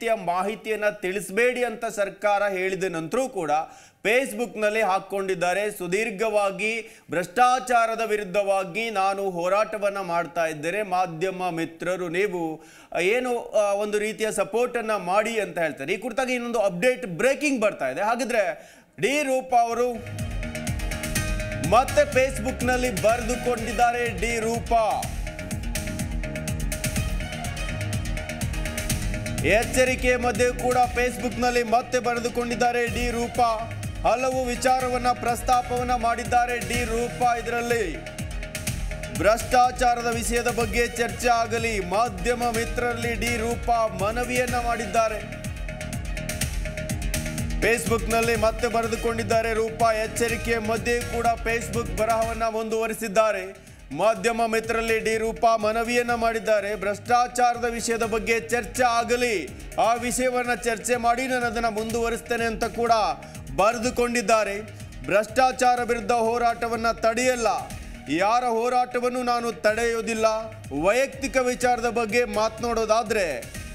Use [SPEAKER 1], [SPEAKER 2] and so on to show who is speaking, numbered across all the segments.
[SPEAKER 1] ಅಗತ್ಯ ಮಾಹಿತಿಯನ್ನು ತಿಳಿಸಬೇಡಿ ಅಂತ ಸರ್ಕಾರ ಹೇಳಿದ ನಂತರೂ ಕೂಡ ಫೇಸ್ಬುಕ್ನಲ್ಲಿ ಹಾಕ್ಕೊಂಡಿದ್ದಾರೆ ಸುದೀರ್ಘವಾಗಿ ಭ್ರಷ್ಟಾಚಾರದ ವಿರುದ್ಧವಾಗಿ ನಾನು ಹೋರಾಟವನ್ನು ಮಾಡ್ತಾ ಇದ್ದೇನೆ ಮಾಧ್ಯಮ ಮಿತ್ರರು ನೀವು ಏನು ಆ, ಒಂದು ರೀತಿಯ ಸಪೋರ್ಟನ್ನು ಮಾಡಿ ಅಂತ ಹೇಳ್ತಾರೆ ಈ ಕುರಿತಾಗಿ ಇನ್ನೊಂದು ಅಪ್ಡೇಟ್ ಬ್ರೇಕಿಂಗ್ ಬರ್ತಾ ಇದೆ ಹಾಗಿದ್ರೆ ಡಿ ರೂಪ ಅವರು ಮತ್ತೆ ಫೇಸ್ಬುಕ್ನಲ್ಲಿ ಬರೆದುಕೊಂಡಿದ್ದಾರೆ ಡಿ ರೂಪ ಎಚ್ಚರಿಕೆ ಮಧ್ಯೆ ಕೂಡ ಫೇಸ್ಬುಕ್ನಲ್ಲಿ ಮತ್ತೆ ಬರೆದುಕೊಂಡಿದ್ದಾರೆ ಡಿ ರೂಪ ಹಲವು ವಿಚಾರವನ್ನ ಪ್ರಸ್ತಾಪವನ್ನ ಮಾಡಿದ್ದಾರೆ ಡಿ ರೂಪ ಇದರಲ್ಲಿ ಭ್ರಷ್ಟಾಚಾರದ ವಿಷಯದ ಬಗ್ಗೆ ಚರ್ಚೆ ಆಗಲಿ ಮಾಧ್ಯಮ ಮಿತ್ರರಲ್ಲಿ ಡಿ ರೂಪ ಮನವಿಯನ್ನ ಮಾಡಿದ್ದಾರೆ ಫೇಸ್ಬುಕ್ನಲ್ಲಿ ಮತ್ತೆ ಬರೆದುಕೊಂಡಿದ್ದಾರೆ ರೂಪ ಎಚ್ಚರಿಕೆ ಮಧ್ಯೆ ಕೂಡ ಫೇಸ್ಬುಕ್ ಬರಹವನ್ನ ಮುಂದುವರಿಸಿದ್ದಾರೆ ಮಾಧ್ಯಮ ಮಿತ್ರರಲ್ಲಿ ಡಿ ರೂಪ ಮನವಿಯನ್ನ ಮಾಡಿದ್ದಾರೆ ಭ್ರಷ್ಟಾಚಾರದ ವಿಷಯದ ಬಗ್ಗೆ ಚರ್ಚೆ ಆಗಲಿ ಆ ವಿಷಯವನ್ನ ಚರ್ಚೆ ಮಾಡಿ ನಾನು ಅದನ್ನು ಮುಂದುವರಿಸ್ತೇನೆ ಅಂತ ಕೂಡ ಬರೆದುಕೊಂಡಿದ್ದಾರೆ ಭ್ರಷ್ಟಾಚಾರ ವಿರುದ್ಧ ಹೋರಾಟವನ್ನ ತಡೆಯಲ್ಲ ಯಾರ ಹೋರಾಟವನ್ನು ನಾನು ತಡೆಯುವುದಿಲ್ಲ ವೈಯಕ್ತಿಕ ವಿಚಾರದ ಬಗ್ಗೆ ಮಾತನಾಡೋದಾದ್ರೆ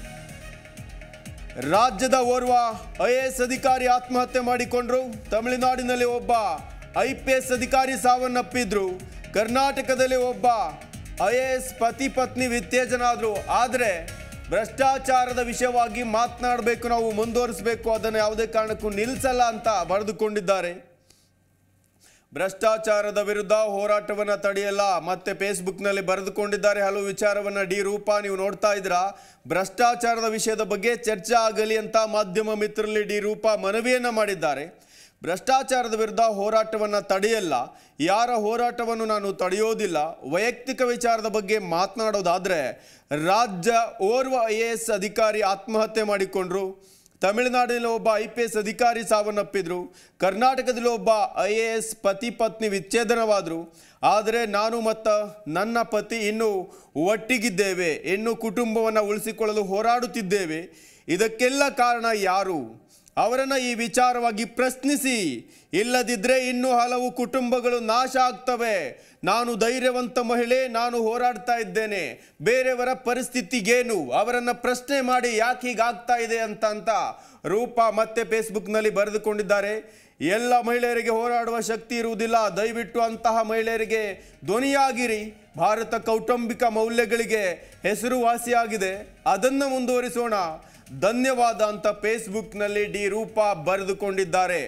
[SPEAKER 1] ರಾಜ್ಯದ ಓರ್ವ ಐ ಎ ಎಸ್ ಅಧಿಕಾರಿ ಆತ್ಮಹತ್ಯೆ ಮಾಡಿಕೊಂಡ್ರು ತಮಿಳುನಾಡಿನಲ್ಲಿ ಒಬ್ಬ ಐ ಪಿ ಎಸ್ ಅಧಿಕಾರಿ ಸಾವನ್ನಪ್ಪಿದ್ರು ಕರ್ನಾಟಕದಲ್ಲಿ ಒಬ್ಬ ಐ ಎ ಎಸ್ ಪತಿ ಪತ್ನಿ ವಿಚ್ಛೇದನ ಆದ್ರು ಆದರೆ ಭ್ರಷ್ಟಾಚಾರದ ವಿಷಯವಾಗಿ ಮಾತನಾಡಬೇಕು ನಾವು ಮುಂದುವರಿಸಬೇಕು ಅದನ್ನು ಯಾವುದೇ ಕಾರಣಕ್ಕೂ ನಿಲ್ಲಿಸಲ್ಲ ಅಂತ ಬರೆದುಕೊಂಡಿದ್ದಾರೆ ಭ್ರಷ್ಟಾಚಾರದ ವಿರುದ್ಧ ಹೋರಾಟವನ್ನ ತಡೆಯಲ್ಲ ಮತ್ತೆ ಫೇಸ್ಬುಕ್ನಲ್ಲಿ ಬರೆದುಕೊಂಡಿದ್ದಾರೆ ಹಲವು ವಿಚಾರವನ್ನ ಡಿ ರೂಪ ನೀವು ನೋಡ್ತಾ ಇದ್ದೀರಾ ಭ್ರಷ್ಟಾಚಾರದ ವಿಷಯದ ಬಗ್ಗೆ ಚರ್ಚೆ ಆಗಲಿ ಅಂತ ಮಾಧ್ಯಮ ಮಿತ್ರರಲ್ಲಿ ಡಿ ರೂಪ ಮನವಿಯನ್ನ ಮಾಡಿದ್ದಾರೆ ಭ್ರಷ್ಟಾಚಾರದ ವಿರುದ್ಧ ಹೋರಾಟವನ್ನ ತಡೆಯಲ್ಲ ಯಾರ ಹೋರಾಟವನ್ನು ನಾನು ತಡೆಯೋದಿಲ್ಲ ವೈಯಕ್ತಿಕ ವಿಚಾರದ ಬಗ್ಗೆ ಮಾತನಾಡೋದಾದ್ರೆ ರಾಜ್ಯ ಓರ್ವ ಐ ಎ ಎಸ್ ಅಧಿಕಾರಿ ಆತ್ಮಹತ್ಯೆ ಮಾಡಿಕೊಂಡ್ರು ತಮಿಳುನಾಡಿನಲ್ಲಿ ಒಬ್ಬ ಐ ಪಿ ಎಸ್ ಅಧಿಕಾರಿ ಸಾವನ್ನಪ್ಪಿದ್ರು ಕರ್ನಾಟಕದಲ್ಲಿ ಒಬ್ಬ ಐ ಎ ಎಸ್ ಪತಿ ಪತ್ನಿ ವಿಚ್ಛೇದನವಾದರು ಆದರೆ ನಾನು ಮತ್ತು ನನ್ನ ಪತಿ ಇನ್ನೂ ಒಟ್ಟಿಗಿದ್ದೇವೆ ಇನ್ನು ಕುಟುಂಬವನ್ನು ಉಳಿಸಿಕೊಳ್ಳಲು ಹೋರಾಡುತ್ತಿದ್ದೇವೆ ಇದಕ್ಕೆಲ್ಲ ಕಾರಣ ಯಾರು ಅವರನ್ನು ಈ ವಿಚಾರವಾಗಿ ಪ್ರಶ್ನಿಸಿ ಇಲ್ಲದಿದ್ದರೆ ಇನ್ನೂ ಹಲವು ಕುಟುಂಬಗಳು ನಾಶ ಆಗ್ತವೆ ನಾನು ಧೈರ್ಯವಂತ ಮಹಿಳೆ ನಾನು ಹೋರಾಡ್ತಾ ಇದ್ದೇನೆ ಬೇರೆಯವರ ಪರಿಸ್ಥಿತಿಗೇನು ಅವರನ್ನು ಪ್ರಶ್ನೆ ಮಾಡಿ ಯಾಕೆ ಹೀಗಾಗ್ತಾ ಇದೆ ಅಂತ ಅಂತ ರೂಪ ಮತ್ತೆ ಫೇಸ್ಬುಕ್ನಲ್ಲಿ ಬರೆದುಕೊಂಡಿದ್ದಾರೆ ಎಲ್ಲ ಮಹಿಳೆಯರಿಗೆ ಹೋರಾಡುವ ಶಕ್ತಿ ಇರುವುದಿಲ್ಲ ದಯವಿಟ್ಟು ಅಂತಹ ಮಹಿಳೆಯರಿಗೆ ಧ್ವನಿಯಾಗಿರಿ ಭಾರತ ಕೌಟುಂಬಿಕ ಮೌಲ್ಯಗಳಿಗೆ ಹೆಸರುವಾಸಿಯಾಗಿದೆ ಅದನ್ನು ಮುಂದುವರಿಸೋಣ ಧನ್ಯವಾದ ಅಂತ ಫೇಸ್ಬುಕ್ನಲ್ಲಿ ಡಿ ರೂಪ ಬರೆದುಕೊಂಡಿದ್ದಾರೆ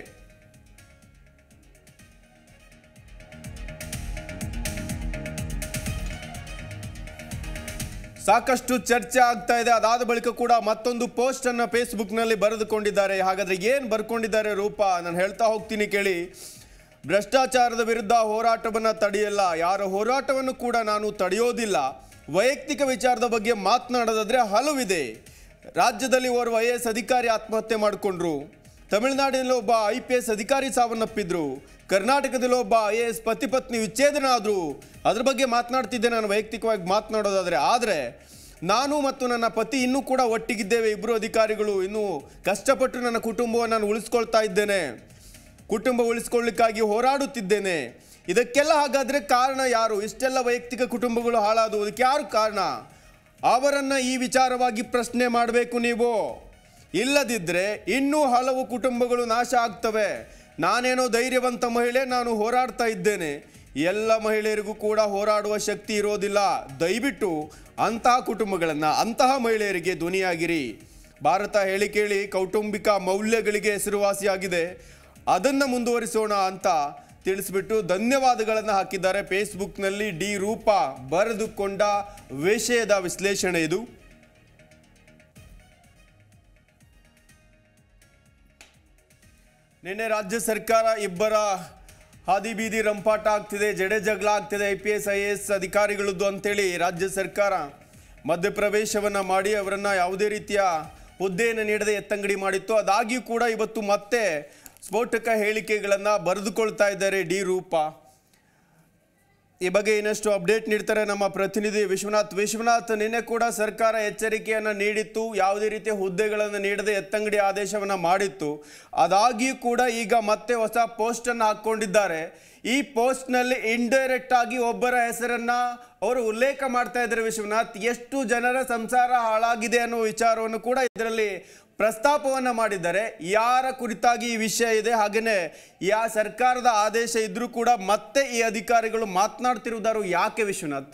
[SPEAKER 1] ಸಾಕಷ್ಟು ಚರ್ಚೆ ಆಗ್ತಾ ಇದೆ ಅದಾದ ಬಳಿಕ ಕೂಡ ಮತ್ತೊಂದು ಪೋಸ್ಟ್ ಅನ್ನ ಫೇಸ್ಬುಕ್ ನಲ್ಲಿ ಬರೆದುಕೊಂಡಿದ್ದಾರೆ ಹಾಗಾದ್ರೆ ಏನ್ ಬರ್ಕೊಂಡಿದ್ದಾರೆ ರೂಪ ನಾನು ಹೇಳ್ತಾ ಹೋಗ್ತೀನಿ ಕೇಳಿ ಭ್ರಷ್ಟಾಚಾರದ ವಿರುದ್ಧ ಹೋರಾಟವನ್ನ ತಡೆಯಲ್ಲ ಯಾರ ಹೋರಾಟವನ್ನು ಕೂಡ ನಾನು ತಡೆಯೋದಿಲ್ಲ ವೈಯಕ್ತಿಕ ವಿಚಾರದ ಬಗ್ಗೆ ಮಾತನಾಡೋದಾದ್ರೆ ಹಲವಿದೆ ರಾಜ್ಯದಲ್ಲಿ ಓರ್ವ ಐ ಎಸ್ ಅಧಿಕಾರಿ ಆತ್ಮಹತ್ಯೆ ಮಾಡಿಕೊಂಡ್ರು ತಮಿಳುನಾಡಿನಲ್ಲಿ ಒಬ್ಬ ಐ ಪಿ ಎಸ್ ಅಧಿಕಾರಿ ಸಾವನ್ನಪ್ಪಿದ್ರು ಕರ್ನಾಟಕದಲ್ಲಿ ಒಬ್ಬ ಐ ಎ ಎಸ್ ಪತಿ ಪತ್ನಿ ವಿಚ್ಛೇದನ ಆದರು ಅದ್ರ ಬಗ್ಗೆ ಮಾತನಾಡ್ತಿದ್ದೆ ನಾನು ವೈಯಕ್ತಿಕವಾಗಿ ಮಾತನಾಡೋದಾದರೆ ಆದರೆ ನಾನು ಮತ್ತು ನನ್ನ ಪತಿ ಇನ್ನೂ ಕೂಡ ಒಟ್ಟಿಗಿದ್ದೇವೆ ಇಬ್ಬರು ಅಧಿಕಾರಿಗಳು ಇನ್ನೂ ಕಷ್ಟಪಟ್ಟು ನನ್ನ ಕುಟುಂಬವನ್ನು ನಾನು ಉಳಿಸ್ಕೊಳ್ತಾ ಇದ್ದೇನೆ ಕುಟುಂಬ ಉಳಿಸ್ಕೊಳ್ಳಿಕ್ಕಾಗಿ ಹೋರಾಡುತ್ತಿದ್ದೇನೆ ಇದಕ್ಕೆಲ್ಲ ಹಾಗಾದರೆ ಕಾರಣ ಯಾರು ಇಷ್ಟೆಲ್ಲ ವೈಯಕ್ತಿಕ ಕುಟುಂಬಗಳು ಹಾಳಾದವು ಅದಕ್ಕೆ ಯಾರು ಕಾರಣ ಅವರನ್ನು ಈ ವಿಚಾರವಾಗಿ ಪ್ರಶ್ನೆ ಮಾಡಬೇಕು ನೀವು ಇಲ್ಲದಿದ್ದರೆ ಇನ್ನೂ ಹಲವು ಕುಟುಂಬಗಳು ನಾಶ ಆಗ್ತವೆ ನಾನೇನೋ ಧೈರ್ಯವಂತ ಮಹಿಳೆ ನಾನು ಹೋರಾಡ್ತಾ ಇದ್ದೇನೆ ಎಲ್ಲ ಮಹಿಳೆಯರಿಗೂ ಕೂಡ ಹೋರಾಡುವ ಶಕ್ತಿ ಇರೋದಿಲ್ಲ ದಯವಿಟ್ಟು ಅಂತಹ ಕುಟುಂಬಗಳನ್ನು ಅಂತಹ ಮಹಿಳೆಯರಿಗೆ ಧ್ವನಿಯಾಗಿರಿ ಭಾರತ ಹೇಳಿ ಕೇಳಿ ಕೌಟುಂಬಿಕ ಮೌಲ್ಯಗಳಿಗೆ ಹೆಸರುವಾಸಿಯಾಗಿದೆ ಅದನ್ನು ಮುಂದುವರಿಸೋಣ ಅಂತ ತಿಳಿಸ್ಬಿಟ್ಟು ಧನ್ಯವಾದಗಳನ್ನು ಹಾಕಿದ್ದಾರೆ ಫೇಸ್ಬುಕ್ನಲ್ಲಿ ಡಿ ರೂಪ ಬರೆದುಕೊಂಡ ವಿಷಯದ ವಿಶ್ಲೇಷಣೆ ಇದು ನಿನ್ನೆ ರಾಜ್ಯ ಸರ್ಕಾರ ಇಬ್ಬರ ಹಾದಿ ಬೀದಿ ರಂಪಾಟ ಆಗ್ತಿದೆ ಜಡೆ ಜಗಳ ಆಗ್ತಿದೆ I P S I A S ಅಧಿಕಾರಿಗಳದ್ದು ಅಂತೇಳಿ ರಾಜ್ಯ ಸರ್ಕಾರ ಮಧ್ಯಪ್ರವೇಶವನ್ನು ಮಾಡಿ ಅವರನ್ನು ಯಾವುದೇ ರೀತಿಯ ಹುದ್ದೆಯನ್ನು ನೀಡದೆ ಎತ್ತಂಗಡಿ ಮಾಡಿತ್ತು ಅದಾಗಿಯೂ ಕೂಡ ಇವತ್ತು ಮತ್ತೆ ಸ್ಫೋಟಕ ಹೇಳಿಕೆಗಳನ್ನು ಬರೆದುಕೊಳ್ತಾ ಇದ್ದಾರೆ ಡಿ ರೂಪ ಈ ಬಗ್ಗೆ ಇನ್ನಷ್ಟು ಅಪ್ಡೇಟ್ ನೀಡ್ತಾರೆ ನಮ್ಮ ಪ್ರತಿನಿಧಿ ವಿಶ್ವನಾಥ್ ವಿಶ್ವನಾಥ್ ನಿನ್ನೆ ಕೂಡ ಸರ್ಕಾರ ಎಚ್ಚರಿಕೆಯನ್ನು ನೀಡಿತ್ತು ಯಾವುದೇ ರೀತಿಯ ಹುದ್ದೆಗಳನ್ನು ನೀಡದೆ ಎತ್ತಂಗಡಿ ಆದೇಶವನ್ನು ಮಾಡಿತ್ತು ಅದಾಗಿಯೂ ಕೂಡ ಈಗ ಮತ್ತೆ ಹೊಸ ಪೋಸ್ಟನ್ನು ಹಾಕ್ಕೊಂಡಿದ್ದಾರೆ ಈ ಪೋಸ್ಟ್ನಲ್ಲಿ ಇಂಡೈರೆಕ್ಟ್ ಆಗಿ ಒಬ್ಬರ ಹೆಸರನ್ನ ಅವರು ಉಲ್ಲೇಖ ಮಾಡ್ತಾ ಇದ್ದಾರೆ ವಿಶ್ವನಾಥ್ ಎಷ್ಟು ಜನರ ಸಂಸಾರ ಹಾಳಾಗಿದೆ ಅನ್ನೋ ವಿಚಾರವನ್ನು ಕೂಡ ಇದರಲ್ಲಿ ಪ್ರಸ್ತಾಪವನ್ನ ಮಾಡಿದ್ದಾರೆ ಯಾರ ಕುರಿತಾಗಿ ಈ ವಿಷಯ ಇದೆ ಹಾಗೆಯೇ ಯಾ ಸರ್ಕಾರದ ಆದೇಶ ಇದ್ರೂ ಕೂಡ ಮತ್ತೆ ಈ ಅಧಿಕಾರಿಗಳು ಮಾತನಾಡ್ತಿರುವುದಾರು ಯಾಕೆ ವಿಶ್ವನಾಥ್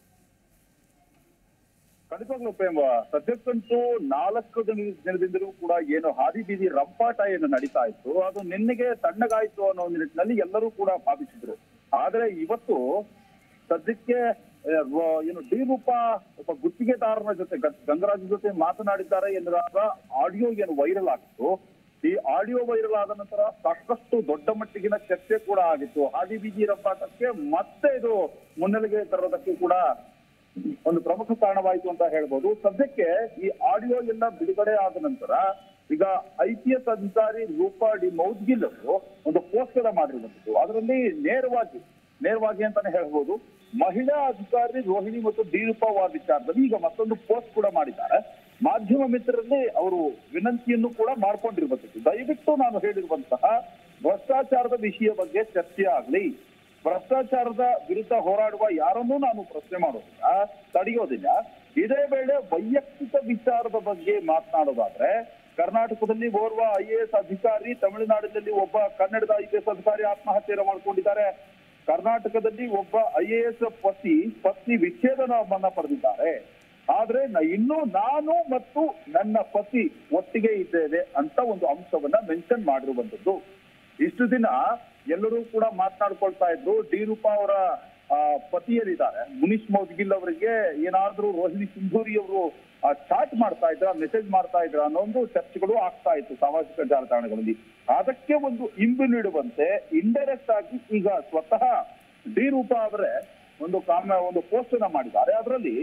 [SPEAKER 2] ಖಂಡಿತವಾಗ್ಲೂ ಪ್ರೇಮ ಸದ್ಯಕ್ಕಂತೂ ನಾಲ್ಕು ದಿನ ದಿನದಿಂದಲೂ ಕೂಡ ಏನು ಹಾದಿ ಬೀದಿ ರಂಪಾಟ ಏನು ನಡೀತಾ ಇತ್ತು ಅದು ನಿನ್ನೆಗೆ ತಣ್ಣಗಾಯ್ತು ಅನ್ನೋ ಒಂದು ನಿಟ್ಟಿನಲ್ಲಿ ಎಲ್ಲರೂ ಕೂಡ ಭಾವಿಸಿದ್ರು ಆದ್ರೆ ಇವತ್ತು ಸದ್ಯಕ್ಕೆ ಆ, ವ- ಏನು ಡಿ ರೂಪ ಒಬ್ಬ ಗುತ್ತಿಗೆದಾರನ ಜೊತೆ ಗ- ಗಂಗರಾಜ್ ಜೊತೆ ಮಾತನಾಡಿದ್ದಾರೆ ಎನ್ನುವಾಗ ಆಡಿಯೋ ಏನು ವೈರಲ್ ಆಗಿತ್ತು ಈ ಆಡಿಯೋ ವೈರಲ್ ಆದ ನಂತರ ಸಾಕಷ್ಟು ದೊಡ್ಡ ಮಟ್ಟಿಗಿನ ಚರ್ಚೆ ಕೂಡ ಆಗಿತ್ತು ಹಾದಿ ಬೀದಿ ರಂಪಾಟಕ್ಕೆ ಮತ್ತೆ ಇದು ಮುನ್ನೆಲೆಗೆ ತರೋದಕ್ಕೆ ಕೂಡ ಒಂದು ಪ್ರಮುಖ ಕಾರಣವಾಯಿತು ಅಂತ ಹೇಳ್ಬೋದು ಸದ್ಯಕ್ಕೆ ಈ ಆಡಿಯೋ ಎಲ್ಲ ಬಿಡುಗಡೆ ಆದ ನಂತರ ಈಗ ಐ ಪಿ ಎಸ್ ಅಧಿಕಾರಿ ರೂಪಾ ಡಿ ಮೌದ್ಗಿಲ್ ಅವರು ಒಂದು ಪೋಸ್ಟ್ ಅನ್ನ ಮಾಡಿರುವಂತದ್ದು ಅದರಲ್ಲಿ ನೇರವಾಗಿ ನೇರವಾಗಿ ಅಂತಾನೆ ಹೇಳ್ಬೋದು ಮಹಿಳಾ ಅಧಿಕಾರಿ ರೋಹಿಣಿ ಮತ್ತು ಡಿ ರೂಪಾ ವಾರ್ ವಿಚಾರದಲ್ಲಿ ಈಗ ಮತ್ತೊಂದು ಪೋಸ್ಟ್ ಕೂಡ ಮಾಡಿದ್ದಾರೆ ಮಾಧ್ಯಮ ಮಿತ್ರರಲ್ಲಿ ಅವರು ವಿನಂತಿಯನ್ನು ಕೂಡ ಮಾಡ್ಕೊಂಡಿರುವಂತದ್ದು ದಯವಿಟ್ಟು ನಾನು ಹೇಳಿರುವಂತಹ ಭ್ರಷ್ಟಾಚಾರದ ವಿಷಯ ಬಗ್ಗೆ ಚರ್ಚೆ ಆಗ್ಲಿ ಭ್ರಷ್ಟಾಚಾರದ ವಿರುದ್ಧ ಹೋರಾಡುವ ಯಾರನ್ನೂ ನಾನು ಪ್ರಶ್ನೆ ಮಾಡೋದಿಲ್ಲ ತಡೆಯೋದಿಲ್ಲ ಇದೇ ವೇಳೆ ವೈಯಕ್ತಿಕ ವಿಚಾರದ ಬಗ್ಗೆ ಮಾತನಾಡೋದಾದ್ರೆ ಕರ್ನಾಟಕದಲ್ಲಿ ಓರ್ವ ಐ ಎ ಎಸ್ ಅಧಿಕಾರಿ ತಮಿಳುನಾಡಿನಲ್ಲಿ ಒಬ್ಬ ಕನ್ನಡದ ಐ ಪಿ ಎಸ್ ಅಧಿಕಾರಿ ಆತ್ಮಹತ್ಯೆ ಮಾಡ್ಕೊಂಡಿದ್ದಾರೆ ಕರ್ನಾಟಕದಲ್ಲಿ ಒಬ್ಬ ಐ ಎ ಎಸ್ ಪತಿ ಪತ್ನಿ ವಿಚ್ಛೇದನವನ್ನ ಪಡೆದಿದ್ದಾರೆ ಆದ್ರೆ ನ- ಇನ್ನು ನಾನು ಮತ್ತು ನನ್ನ ಪತಿ ಒಟ್ಟಿಗೆ ಇದ್ದೇವೆ ಅಂತ ಒಂದು ಅಂಶವನ್ನ ಮೆನ್ಷನ್ ಮಾಡಿರುವಂತದ್ದು ಇಷ್ಟು ದಿನ ಎಲ್ಲರೂ ಕೂಡ ಮಾತನಾಡ್ಕೊಳ್ತಾ ಇದ್ರು ಡಿ ರೂಪಾ ಅವರ ಆ, ಪತಿಯರಿದ್ದಾರೆ ಮುನೀಶ್ ಮೌದ್ಗಿಲ್ ಅವರಿಗೆ ಏನಾದ್ರೂ ರೋಹಿಣಿ ಸಿಂಧೂರಿ ಅವರು ಚಾಟ್ ಮಾಡ್ತಾ ಇದ್ರ ಮೆಸೇಜ್ ಮಾಡ್ತಾ ಇದ್ರ ಅನ್ನೋ ಒಂದು ಚರ್ಚೆಗಳು ಆಗ್ತಾ ಇತ್ತು ಸಾಮಾಜಿಕ ಜಾಲತಾಣಗಳಲ್ಲಿ ಅದಕ್ಕೆ ಒಂದು ಇಂಬು ನೀಡುವಂತೆ ಇಂಡೈರೆಕ್ಟ್ ಆಗಿ ಈಗ ಸ್ವತಃ ಡಿ ರೂಪಾ ಅವರೇ ಒಂದು ಕಾಮ ಒಂದು ಪೋಸ್ಟ್ ಅನ್ನ ಮಾಡಿದ್ದಾರೆ ಅದರಲ್ಲಿ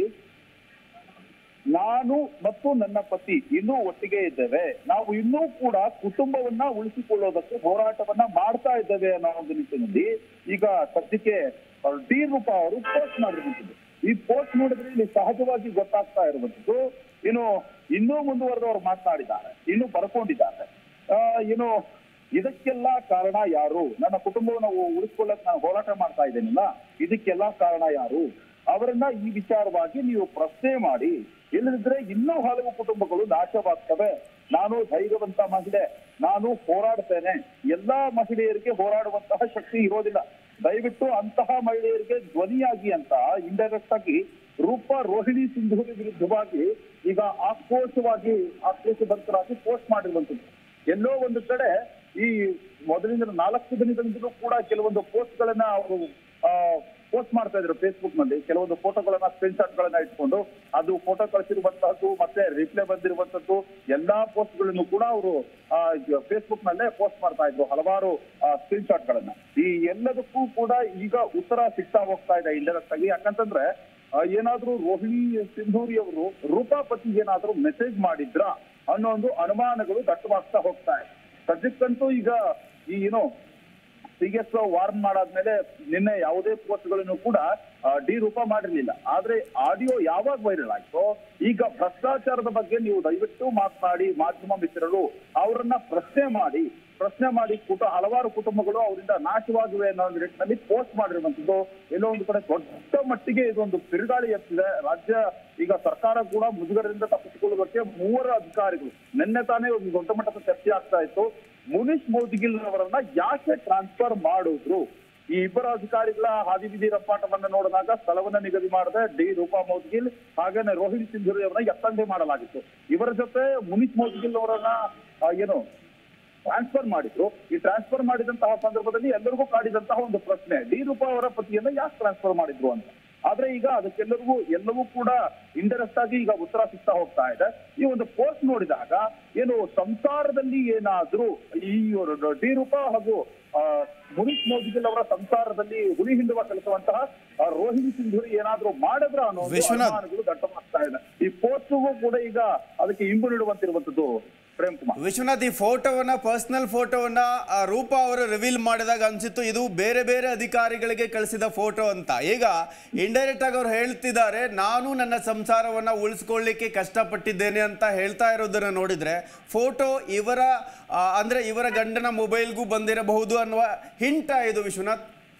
[SPEAKER 2] ನಾನು ಮತ್ತು ನನ್ನ ಪತಿ ಇನ್ನೂ ಒಟ್ಟಿಗೆ ಇದ್ದೇವೆ ನಾವು ಇನ್ನೂ ಕೂಡ ಕುಟುಂಬವನ್ನ ಉಳಿಸಿಕೊಳ್ಳೋದಕ್ಕೆ ಹೋರಾಟವನ್ನ ಮಾಡ್ತಾ ಇದ್ದೇವೆ ಅನ್ನೋ ಒಂದು ನಿಟ್ಟಿನಲ್ಲಿ ಈಗ ಸದ್ಯಕ್ಕೆ ಡಿ ರೂಪಾ ಅವರು ಪೋಸ್ಟ್ ಮಾಡಿರುವಂತದ್ದು ಈ ಪೋಸ್ಟ್ ನೋಡಿದ್ರೆ ಇಲ್ಲಿ ಸಹಜವಾಗಿ ಗೊತ್ತಾಗ್ತಾ ಇರುವಂತದ್ದು ಇನ್ನು ಇನ್ನೂ ಮುಂದುವರೆದವರು ಮಾತನಾಡಿದ್ದಾರೆ ಇನ್ನು ಬರ್ಕೊಂಡಿದ್ದಾರೆ ಆ, ಏನು ಇದಕ್ಕೆಲ್ಲ ಕಾರಣ ಯಾರು ನನ್ನ ಕುಟುಂಬವನ್ನು ಉ- ಉಳಿಸ್ಕೊಳ್ಳಕ್ ನಾನು ಹೋರಾಟ ಮಾಡ್ತಾ ಇದ್ದೇನಲ್ಲ ಇದಕ್ಕೆಲ್ಲ ಕಾರಣ ಯಾರು ಅವರನ್ನ ಈ ವಿಚಾರವಾಗಿ ನೀವು ಪ್ರಶ್ನೆ ಮಾಡಿ ಇಲ್ಲದಿದ್ರೆ ಇನ್ನೂ ಹಲವು ಕುಟುಂಬಗಳು ನಾಶವಾಗ್ತವೆ ನಾನು ಧೈರ್ಯವಂತ ಮಹಿಳೆ ನಾನು ಹೋರಾಡ್ತೇನೆ ಎಲ್ಲಾ ಮಹಿಳೆಯರಿಗೆ ಹೋರಾಡುವಂತಹ ಶಕ್ತಿ ಇರೋದಿಲ್ಲ ದಯವಿಟ್ಟು ಅಂತಹ ಮಹಿಳೆಯರಿಗೆ ಧ್ವನಿಯಾಗಿ ಅಂತ ಇಂಡೈರೆಕ್ಟ್ ಆಗಿ ರೂಪ ರೋಹಿಣಿ ಸಿಂಧೂರಿ ವಿರುದ್ಧವಾಗಿ ಈಗ ಆಕ್ರೋಶವಾಗಿ ಆಕ್ರೋಶಭರಿತರಾಗಿ ಪೋಸ್ಟ್ ಮಾಡಿರುವಂತದ್ದು ಎಲ್ಲೋ ಒಂದು ಕಡೆ ಈ ಮೊದಲಿಂದ ನಾಲ್ಕು ದಿನಗಳಿಂದಲೂ ಕೂಡ ಕೆಲವೊಂದು ಪೋಸ್ಟ್ ಗಳನ್ನ ಅವರು ಪೋಸ್ಟ್ ಮಾಡ್ತಾ ಇದ್ರು ಫೇಸ್ಬುಕ್ ನಲ್ಲಿ ಕೆಲವೊಂದು ಫೋಟೋಗಳನ್ನ ಸ್ಕ್ರೀನ್ ಶಾಟ್ ಗಳನ್ನ ಇಟ್ಕೊಂಡು ಅದು ಫೋಟೋ ಕಳಿಸಿರುವಂತಹದ್ದು ಮತ್ತೆ ರಿಪ್ಲೈ ಬಂದಿರುವಂತದ್ದು ಎಲ್ಲಾ ಪೋಸ್ಟ್ ಗಳನ್ನು ಕೂಡ ಅವರು ಫೇಸ್ಬುಕ್ ನಲ್ಲೇ ಪೋಸ್ಟ್ ಮಾಡ್ತಾ ಇದ್ರು ಹಲವಾರು ಸ್ಕ್ರೀನ್ ಶಾಟ್ ಗಳನ್ನ ಈ ಎಲ್ಲದಕ್ಕೂ ಕೂಡ ಈಗ ಉತ್ತರ ಸಿಗ್ತಾ ಹೋಗ್ತಾ ಇದೆ ಇಂಡೈರೆಕ್ಟ್ ಆಗಿ ಯಾಕಂತಂದ್ರೆ ಆ, ಏನಾದ್ರೂ ರೋಹಿಣಿ ಸಿಂಧೂರಿ ಅವರು ರೂಪಾಪತಿ ಏನಾದ್ರೂ ಮೆಸೇಜ್ ಮಾಡಿದ್ರ ಅನ್ನೋ ಒಂದು ಅನುಮಾನಗಳು ದಟ್ಟವಾಗ್ತಾ ಹೋಗ್ತಾ ಇದೆ ಸದ್ಯಕ್ಕಂತೂ ಈಗ ಈ ಏನು ಸಿಎಸ್ ವಾರ್ನ್ ಮಾಡಾದ್ಮೇಲೆ ನಿನ್ನೆ ಯಾವುದೇ ಪೋಸ್ಟ್ಗಳನ್ನು ಕೂಡ ಆ, ಡಿ ರೂಪ ಮಾಡಿರ್ಲಿಲ್ಲ ಆದ್ರೆ ಆಡಿಯೋ ಯಾವಾಗ ವೈರಲ್ ಆಯ್ತೋ ಈಗ ಭ್ರಷ್ಟಾಚಾರದ ಬಗ್ಗೆ ನೀವು ದಯವಿಟ್ಟು ಮಾತನಾಡಿ ಮಾಧ್ಯಮ ಮಿತ್ರರು ಅವರನ್ನ ಪ್ರಶ್ನೆ ಮಾಡಿ ಪ್ರಶ್ನೆ ಮಾಡಿ ಕುಟ ಹಲವಾರು ಕುಟುಂಬಗಳು ಅವರಿಂದ ನಾಶವಾಗಿವೆ ಅನ್ನೋ ಒಂದು ನಿಟ್ಟಿನಲ್ಲಿ ಪೋಸ್ಟ್ ಮಾಡಿರುವಂತದ್ದು ಎಲ್ಲೋ ಒಂದು ಕಡೆ ದೊಡ್ಡ ಮಟ್ಟಿಗೆ ಇದೊಂದು ಬಿರುಗಾಳಿ ಎತ್ತಿದೆ ರಾಜ್ಯ ಈಗ ಸರ್ಕಾರ ಕೂಡ ಮುಜುಗರದಿಂದ ತಪ್ಪಿಸಿಕೊಳ್ಳುವುದಕ್ಕೆ ಮೂವರ ಅಧಿಕಾರಿಗಳು ನಿನ್ನೆ ತಾನೇ ಒಂದು ದೊಡ್ಡ ಮಟ್ಟದ ಚರ್ಚೆ ಆಗ್ತಾ ಇತ್ತು ಮುನೀಶ್ ಮೌದ್ಗಿಲ್ ಅವರನ್ನ ಯಾಕೆ ಟ್ರಾನ್ಸ್ಫರ್ ಮಾಡಿದ್ರು ಈ ಇಬ್ಬರ ಅಧಿಕಾರಿಗಳ ಹಾದಿ ಬೀದಿ ರಪ್ಪಾಟವನ್ನ ನೋಡಿದಾಗ ಸ್ಥಳವನ್ನ ನಿಗದಿ ಮಾಡದೆ ಡಿ ರೂಪಾ ಮೌದ್ಗಿಲ್ ಹಾಗೇನೆ ರೋಹಿಣಿ ಸಿಂಧೂರಿ ಅವರನ್ನ ಎತ್ತಂಡೆ ಮಾಡಲಾಗಿತ್ತು ಇವರ ಜೊತೆ ಮುನೀಶ್ ಮೌದ್ಗಿಲ್ ಅವರನ್ನ ಆ, ಏನು ಟ್ರಾನ್ಸ್ಫರ್ ಮಾಡಿದ್ರು ಈ ಟ್ರಾನ್ಸ್ಫರ್ ಮಾಡಿದಂತಹ ಸಂದರ್ಭದಲ್ಲಿ ಎಲ್ಲರಿಗೂ ಕಾಡಿದಂತಹ ಒಂದು ಪ್ರಶ್ನೆ ಡಿ ರೂಪಾ ಅವರ ಪತಿಯನ್ನ ಯಾಕೆ ಟ್ರಾನ್ಸ್ಫರ್ ಮಾಡಿದ್ರು ಅಂತ ಆದ್ರೆ ಈಗ ಅದಕ್ಕೆಲ್ಲರಿಗೂ ಎಲ್ಲವೂ ಕೂಡ ಇಂಡೈರೆಕ್ಟ್ ಆಗಿ ಈಗ ಉತ್ತರ ಸಿಗ್ತಾ ಹೋಗ್ತಾ ಇದೆ ಈ ಒಂದು ಪೋಸ್ಟ್ ನೋಡಿದಾಗ ಏನು ಸಂಸಾರದಲ್ಲಿ ಏನಾದ್ರೂ ಈ ಒಂದು ಡಿ ರೂಪಾ ಹಾಗೂ ಆ, ಮುನೀಶ್ ಮೋದಿಗಿಲ್ ಅವರ ಸಂಸಾರದಲ್ಲಿ ಹುಳಿ ಹಿಂಡುವ ಕೆಲಸವಂತಹ ಆ, ರೋಹಿಣಿ ಸಿಂಧೂರಿ ಏನಾದ್ರೂ ಮಾಡಿದ್ರ ಅನ್ನೋ ಒಂದು
[SPEAKER 1] ವಿಶ್ವನಾಥ್.
[SPEAKER 2] ಅನುಮಾನಗಳು ದಟ್ಟವಾಗ್ತಾ ಇದೆ ಈ ಪೋಸ್ಟ್ಗೂ ಕೂಡ ಈಗ ಅದಕ್ಕೆ ಇಂಬು ನೀಡುವಂತಿರುವಂತದ್ದು ಪ್ರೇಮ್ ಕುಮಾರ್
[SPEAKER 1] ವಿಶ್ವನಾಥ್ ಈ ಫೋಟೋವನ್ನ ಪರ್ಸನಲ್ ಫೋಟೋವನ್ನ ಆ ರೂಪ ಅವರು ರಿವೀಲ್ ಮಾಡಿದಾಗ ಅನ್ಸಿತ್ತು ಇದು ಬೇರೆ ಬೇರೆ ಅಧಿಕಾರಿಗಳಿಗೆ ಕಳಿಸಿದ ಫೋಟೋ ಅಂತ ಈಗ ಇಂಡೈರೆಕ್ಟ್ ಆಗಿ ಅವ್ರು ಹೇಳ್ತಿದ್ದಾರೆ ನಾನು ನನ್ನ ಸಂಸಾರವನ್ನ ಉಳಿಸ್ಕೊಳ್ಳಿಕ್ಕೆ ಕಷ್ಟಪಟ್ಟಿದ್ದೇನೆ ಅಂತ ಹೇಳ್ತಾ ಇರೋದನ್ನ ನೋಡಿದ್ರೆ ಫೋಟೋ ಇವರ ಆ, ಅಂದ್ರೆ ಇವರ ಗಂಡನ ಮೊಬೈಲ್ಗೂ ಬಂದಿರಬಹುದು ಅನ್ನುವ ಹಿಂಟ ಇದು ವಿಶ್ವನಾಥ್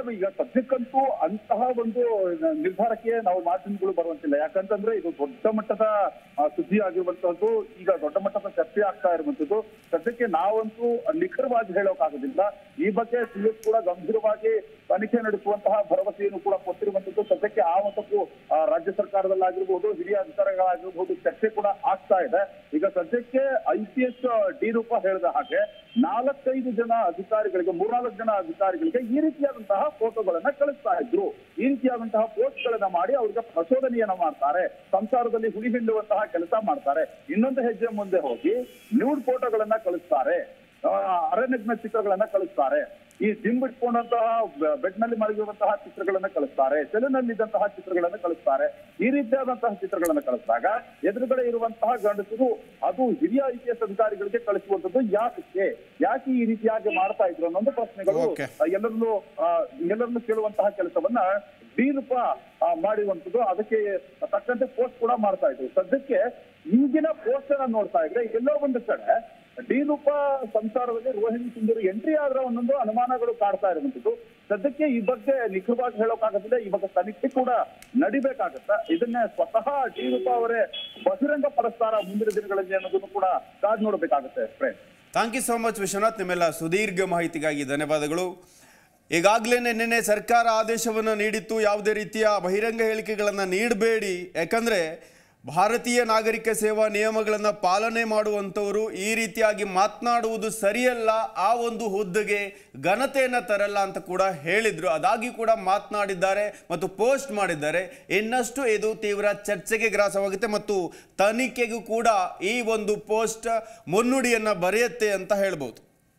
[SPEAKER 2] ಈಗ ಸದ್ಯಕ್ಕಂತೂ ಅಂತಹ ಒಂದು ನಿರ್ಧಾರಕ್ಕೆ ನಾವು ಮಾಧ್ಯಮಗಳು ಬರುವಂತಿಲ್ಲ ಯಾಕಂತಂದ್ರೆ ಇದು ದೊಡ್ಡ ಮಟ್ಟದ ಆ, ಸುದ್ದಿ ಆಗಿರುವಂತಹದ್ದು ಈಗ ದೊಡ್ಡ ಮಟ್ಟದ ಚರ್ಚೆ ಆಗ್ತಾ ಇರುವಂತದ್ದು ಸದ್ಯಕ್ಕೆ ನಾವಂತೂ ನಿಖರವಾಗಿ ಹೇಳೋಕ್ಕಾಗೋದಿಲ್ಲ ಈ ಬಗ್ಗೆ ಸಿಎಸ್ ಕೂಡ ಗಂಭೀರವಾಗಿ ತನಿಖೆ ನಡೆಸುವಂತಹ ಭರವಸೆಯನ್ನು ಕೂಡ ಕೊಟ್ಟಿರುವಂತದ್ದು ಸದ್ಯಕ್ಕೆ ಆ ಮಟ್ಟಕ್ಕೂ ಆ, ರಾಜ್ಯ ಸರ್ಕಾರದಲ್ಲಾಗಿರ್ಬೋದು ಹಿರಿಯ ಅಧಿಕಾರಿಗಳಾಗಿರ್ಬೋದು ಚರ್ಚೆ ಕೂಡ ಆಗ್ತಾ ಇದೆ ಈಗ ಸದ್ಯಕ್ಕೆ ಐ ಪಿ ಎಸ್ ಡಿ ರೂಪ ಹೇಳಿದ ಹಾಗೆ ನಾಲ್ಕೈದು ಜನ ಅಧಿಕಾರಿಗಳಿಗೆ ಮೂರ್ನಾಲ್ಕು ಜನ ಅಧಿಕಾರಿಗಳಿಗೆ ಈ ರೀತಿಯಾದಂತಹ ಫೋಟೋಗಳನ್ನ ಕಳಿಸ್ತಾ ಇದ್ರು ಈ ರೀತಿಯಾದಂತಹ ಪೋಸ್ಟ್ ಗಳನ್ನ ಮಾಡಿ ಅವ್ರಿಗೆ ಪ್ರಚೋದನೆಯನ್ನ ಮಾಡ್ತಾರೆ ಸಂಸಾರದಲ್ಲಿ ಹುಳಿ ಹಿಂಡುವಂತಹ ಕೆಲಸ ಮಾಡ್ತಾರೆ ಇನ್ನೊಂದು ಹೆಜ್ಜೆ ಮುಂದೆ ಹೋಗಿ ನ್ಯೂಡ್ ಫೋಟೋಗಳನ್ನ ಕಳಿಸ್ತಾರೆ ಆ, ಅರಣ್ಯಜ್ಞ ಚಿತ್ರಗಳನ್ನ ಕಳಿಸ್ತಾರೆ ಈ ಜಿಮ್ ಬಿಟ್ಕೊಂಡಂತಹ ಬೆಡ್ ನಲ್ಲಿ ಮಲಗಿರುವಂತಹ ಚಿತ್ರಗಳನ್ನ ಕಳಿಸ್ತಾರೆ ಸೆಲೆನಲ್ಲಿದ್ದಂತಹ ಚಿತ್ರಗಳನ್ನ ಕಳಿಸ್ತಾರೆ ಈ ರೀತಿಯಾದಂತಹ ಚಿತ್ರಗಳನ್ನ ಕಳಿಸಿದಾಗ ಎದುರುಗಡೆ ಇರುವಂತಹ ಗಂಡಸರು ಅದು ಹಿರಿಯ ಐ ಪಿ ಎಸ್ ಅಧಿಕಾರಿಗಳಿಗೆ ಕಳಿಸುವಂತದ್ದು ಯಾಕೆ ಯಾಕೆ ಈ ರೀತಿಯಾಗಿ ಮಾಡ್ತಾ ಇದ್ರು ಅನ್ನೊಂದು ಪ್ರಶ್ನೆಗಳು
[SPEAKER 1] Okay.
[SPEAKER 2] ಎಲ್ಲರಲ್ಲೂ ಆ, ಎಲ್ಲರಲ್ಲೂ ಕೇಳುವಂತಹ ಕೆಲಸವನ್ನ ಡಿ ರೂಪ ಆ, ಮಾಡಿರುವಂತದ್ದು ಅದಕ್ಕೆ ತಕ್ಕಂತೆ ಪೋಸ್ಟ್ ಕೂಡ ಮಾಡ್ತಾ ಇದ್ರು ಸದ್ಯಕ್ಕೆ ಈಗಿನ ಪೋಸ್ಟ್ ಅನ್ನ ನೋಡ್ತಾ ಇದ್ರೆ ಎಲ್ಲೋ ಒಂದು ಕಡೆ ಡಿ ರೂಪ ಸಂಸಾರದಲ್ಲಿ ರೋಹಿಣಿ ಸುಂದರಿ ಎಂಟ್ರಿ ಆದ್ರೆ ಒಂದೊಂದು ಅನುಮಾನಗಳು ಕಾಡ್ತಾ ಇರುವಂತದ್ದು ಸದ್ಯಕ್ಕೆ ಈ ಬಗ್ಗೆ ನಿಖರವಾಗಿ ಹೇಳೋಕ್ಕಾಗೋದಿಲ್ಲ ಈ ಬಗ್ಗೆ ತನಿಖೆ ಕೂಡ ನಡಿಬೇಕಾಗತ್ತ ಇದನ್ನೇ ಸ್ವತಃ ಡಿ ರೂಪ ಅವರೇ ಬಹಿರಂಗ ಪಡಿಸ್ತಾರ ಮುಂದಿನ ದಿನಗಳಲ್ಲಿ ಅನ್ನೋದನ್ನು ಕೂಡ ಕಾದ್ ನೋಡ್ಬೇಕಾಗತ್ತೆ friend
[SPEAKER 1] thank you so much Vishwanath ನಿಮ್ಮೆಲ್ಲ ಸುದೀರ್ಘ ಮಾಹಿತಿಗಾಗಿ ಧನ್ಯವಾದಗಳು ಈಗಾಗಲೇ ನಿನ್ನೆ ಸರ್ಕಾರ ಆದೇಶವನ್ನು ನೀಡಿತ್ತು ಯಾವುದೇ ರೀತಿಯ ಬಹಿರಂಗ ಹೇಳಿಕೆಗಳನ್ನು ನೀಡಬೇಡಿ ಯಾಕಂದರೆ ಭಾರತೀಯ ನಾಗರಿಕ ಸೇವಾ ನಿಯಮಗಳನ್ನು ಪಾಲನೆ ಮಾಡುವಂಥವರು ಈ ರೀತಿಯಾಗಿ ಮಾತನಾಡುವುದು ಸರಿಯಲ್ಲ ಆ ಒಂದು ಹುದ್ದೆಗೆ ಘನತೆಯನ್ನು ತರಲ್ಲ ಅಂತ ಕೂಡ ಹೇಳಿದರು ಅದಾಗಿ ಕೂಡ ಮಾತನಾಡಿದ್ದಾರೆ ಮತ್ತು ಪೋಸ್ಟ್ ಮಾಡಿದ್ದಾರೆ ಇನ್ನಷ್ಟು ಇದು ತೀವ್ರ ಚರ್ಚೆಗೆ ಗ್ರಾಸವಾಗುತ್ತೆ ಮತ್ತು ತನಿಖೆಗೂ ಕೂಡ ಈ ಒಂದು ಪೋಸ್ಟ್ ಮುನ್ನುಡಿಯನ್ನು ಬರೆಯುತ್ತೆ ಅಂತ ಹೇಳ್ಬೋದು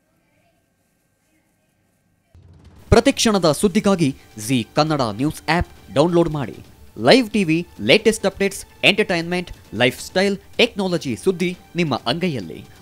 [SPEAKER 3] ಪ್ರತಿಕ್ಷಣದ ಸುದ್ದಿಗಾಗಿ Zee Kannada news app download ಮಾಡಿ live TV latest updates entertainment lifestyle technology ಸುದ್ದಿ ನಿಮ್ಮ ಅಂಗೈಯಲ್ಲಿ